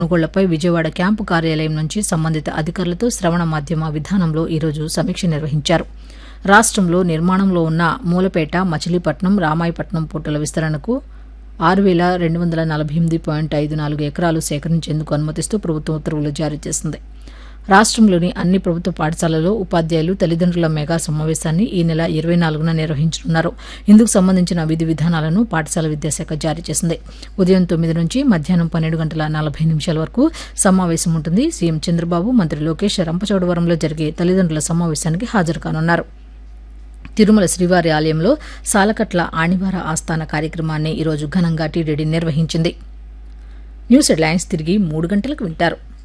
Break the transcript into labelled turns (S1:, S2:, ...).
S1: కొనుగోళ్లపై Vijayawada camp కార్యాలయం నుంచి సంబంధిత అధికారులతో శ్రవణ మాధ్యమ విధానంలో ఈరోజు సమీక్ష నిర్వహించారు రాష్ట్రంలో నిర్మాణంలో ఉన్న మూలపేట మచిలీపట్నం రామాయపట్నం పోర్టుల విస్తరణకు ఆరు వేల రెండు వందల నలభై ఎనిమిది పాయింట్ ఐదు నాలుగు ఎకరాలు సేకరించేందుకు అనుమతిస్తూ ప్రభుత్వం ఉత్తర్వులు జారీ చేసింది రాష్ట్రంలోని అన్ని ప్రభుత్వ పాఠశాలల్లో ఉపాధ్యాయులు తల్లిదండ్రుల మెగా సమావేశాన్ని ఈ నెల ఇరవై నాలుగున నిర్వహించనున్నారు ఇందుకు సంబంధించిన విధి విధానాలను పాఠశాల విద్యాశాఖ జారీ చేసింది ఉదయం తొమ్మిది నుంచి మధ్యాహ్నం పన్నెండు గంటల నలభై నిమిషాల వరకు సమావేశం ఉంటుంది సీఎం చంద్రబాబు మంత్రి లోకేష్ రంపచోడవరంలో జరిగే తల్లిదండ్రుల సమావేశానికి హాజరు కానున్నారు తిరుమల శ్రీవారి ఆలయంలో సాలకట్ల ఆణివార ఆస్థాన కార్యక్రమాన్ని ఈరోజు ఘనంగా టీడీడీ నిర్వహించింది న్యూస్ హెడ్లైన్స్ తిరిగి మూడు గంటలకు వింటారు